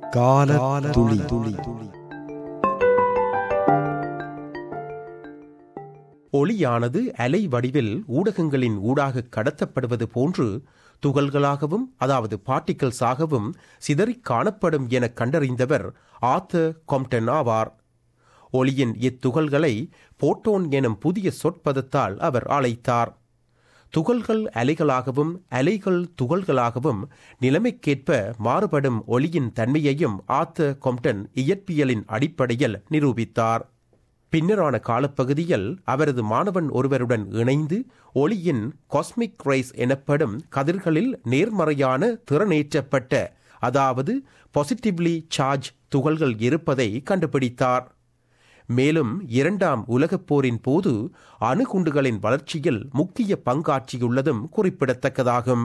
கால துளி துளி ஒளியானது அலை வடிவில் ஊடகங்களின் ஊடாக கடத்தப்படுவது போன்று துகள்களாகவும் அதாவது பார்ட்டிகிள்ஸாகவும் சிதறிக் காணப்படும் என கண்டறிந்தவர் ஆத்தர் கொம்டன் ஆவார் ஒளியின் இத்துகள்களை போட்டோன் எனும் புதிய சொற்பதத்தால் அவர் அழைத்தார் துகள்கள் அலைகளாகவும் அலைகள் துகள்களாகவும் நிலைமைக்கேற்ப மாறுபடும் ஒளியின் தன்மையையும் ஆத்தர் கொம்டன் இயற்பியலின் அடிப்படையில் நிரூபித்தார் பின்னரான காலப்பகுதியில் அவரது மாணவன் ஒருவருடன் இணைந்து ஒளியின் காஸ்மிக் ரேஸ் எனப்படும் கதிர்களில் நேர்மறையான திறனேற்றப்பட்ட அதாவது பாசிட்டிவ்லி சார்ஜ் துகள்கள் இருப்பதை கண்டுபிடித்தார் மேலும் இரண்டாம் உலகப் போரின் போது அணுகுண்டுகளின் வளர்ச்சியில் முக்கிய பங்காற்றியுள்ளதும் குறிப்பிடத்தக்கதாகும்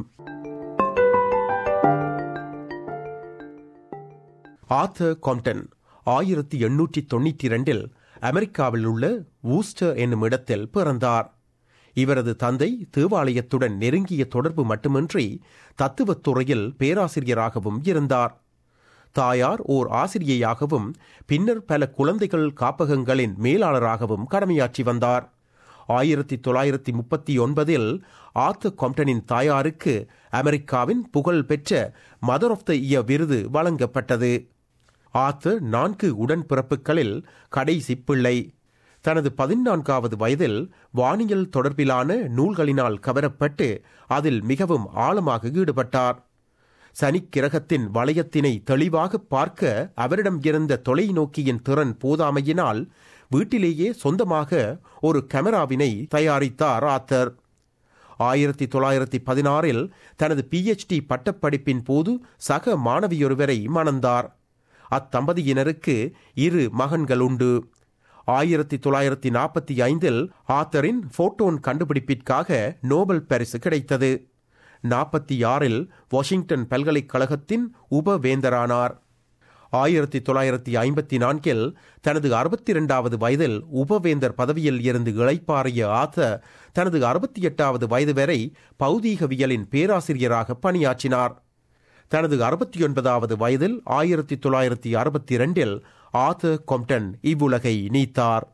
ஆத்தர் காம்டன் ஆயிரத்தி எண்ணூற்றி தொண்ணூற்றி இரண்டில் அமெரிக்காவில் உள்ள வூஸ்டர் என்னும் இடத்தில் பிறந்தார் இவரது தந்தை தேவாலயத்துடன் நெருங்கிய தொடர்பு மட்டுமின்றி தத்துவத் துறையில் பேராசிரியராகவும் இருந்தார் தாயார் ஓர் ஆசிரியையாகவும் பின்னர் பல குழந்தைகள் காப்பகங்களின் மேலாளராகவும் கடமையாற்றி வந்தார் ஆயிரத்தி தொள்ளாயிரத்தி முப்பத்தி ஒன்பதில் ஆத்தர் காம்டனின் தாயாருக்கு அமெரிக்காவின் புகழ் பெற்ற மதர் ஆஃப் த இயர் விருது வழங்கப்பட்டது ஆத்தர் நான்கு உடன்பிறப்புகளில் கடைசி பிள்ளை தனது பதினான்காவது வயதில் வானியல் தொடர்பிலான நூல்களினால் கவரப்பட்டு அதில் மிகவும் ஆழமாக ஈடுபட்டார் சனிக்கிரகத்தின் வளையத்தினை தெளிவாக பார்க்க அவரிடம் இருந்த தொலைநோக்கியின் திறன் போதாமையினால் வீட்டிலேயே சொந்தமாக ஒரு கேமராவினை தயாரித்தார் ஆத்தர் ஆயிரத்தி தொள்ளாயிரத்தி பதினாறில் தனது பிஎச்டி பட்டப்படிப்பின் போது சக மாணவியொருவரை மணந்தார் அத்தம்பதியினருக்கு இரு மகன்கள் உண்டு ஆயிரத்தி தொள்ளாயிரத்தி நாற்பத்தி ஐந்தில் ஆத்தரின் போட்டோன் கண்டுபிடிப்பிற்காக நோபல் பரிசு கிடைத்தது நாற்பத்தி ஆறில் வாஷிங்டன் பல்கலைக்கழகத்தின் உபவேந்தரானார் ஆயிரத்தி தொள்ளாயிரத்தி ஐம்பத்தி நான்கில் தனது அறுபத்தி இரண்டாவது வயதில் உபவேந்தர் பதவியில் இருந்து இழைப்பாறிய ஆத்தர் தனது அறுபத்தி எட்டாவது வயது வரை பௌதீகவியலின் பேராசிரியராக பணியாற்றினார் தனது அறுபத்தி ஒன்பதாவது வயதில் ஆயிரத்தி தொள்ளாயிரத்தி அறுபத்தி இரண்டில் ஆத்தர் கொம்டன் இவ்வுலகை நீத்தார்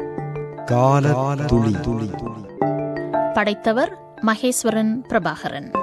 கால துளி துளி படைத்தவர் மகேஸ்வரன் பிரபாகரன்